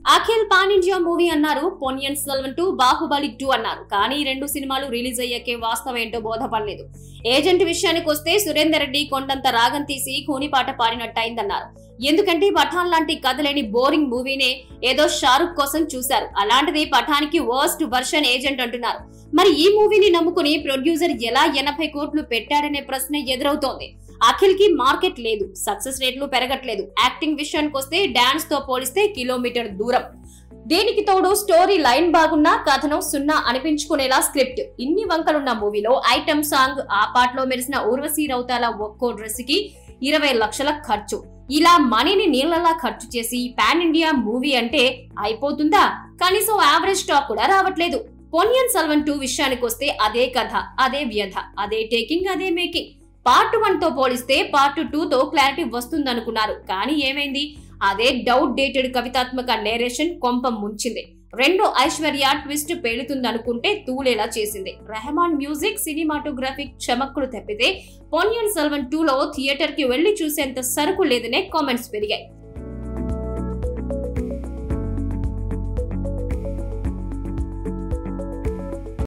Akhil pan India movie అన్నారు Ponniyin Selvan two Baahubali two అన్నారు కానీ ఈ రెండు సినిమాలు రిలీజ్ అయ్యాకే వాస్తవం ఏంటో బోధపడలేదు ఏజెంట్ విషయానికి వస్తే సురేందర్ రెడ్డి కొండంత రాగం తీసి కూనిపాట పాడినట్టయిందన్నారు ఎందుకంటే పఠాన్ లాంటి కథ లేని బోరింగ్ మూవీనే ఏదో షారుఖ్ కోసం చూశారు అలాంటిది పఠానికి వర్స్ట్ వర్షన్ ఏజెంట్ అంటున్నారు మరి ఈ మూవీని నమ్ముకుని ప్రొడ్యూసర్ ఎలా ఎనభై కోట్లు పెట్టాడనే ప్రశ్న ఎదురవుతోంది అఖిల్ కి మార్కెట్ లేదు సక్సెస్ రేట్లు పెరగట్లేదు యాక్టింగ్ విషయానికి వస్తే డాన్స్ తో పోలిస్తే కిలోమీటర్ దూరం దీనికి తోడు స్టోరీ లైన్ బాగున్నా కథనం సున్నా అనిపించుకునేలా స్క్రిప్ట్ ఇన్ని వంకలున్న మూవీలో ఐటమ్ సాంగ్ ఆ పాటలో మెరిసిన ఊర్వశీ రౌతాల ఒక్కో డ్రెస్ కి ఇరవై లక్షల ఖర్చు ఇలా మనీని నీళ్లలా ఖర్చు చేసి పాన్ ఇండియా మూవీ అంటే అయిపోతుందా కనీసం యావరేజ్ స్టాక్ కూడా రావట్లేదు పొన్యన్ సల్వన్ టూ విషయానికి వస్తే అదే కథ అదే వ్యధ అదే టేకింగ్ అదే మేకింగ్ పార్ట్ వన్ తో పోలిస్తే పార్ట్ టూ తో క్లారిటీ వస్తుందనుకున్నారు కానీ ఏమైంది అదే డౌట్ డేటెడ్ కవితాత్మక నేరేషన్ కొంప ముంచింది రెండు ఐశ్వర్య ట్విస్ట్ పేలుతుందనుకుంటే తూలేలా చేసింది రెహమాన్ మ్యూజిక్ సినిమాటోగ్రఫిక్ చమక్కులు తప్పితే పొన్యన్ సెల్వన్ టూ లో థియేటర్ కి వెళ్లి చూసేంత సరుకు లేదనే కామెంట్స్ పెరిగాయి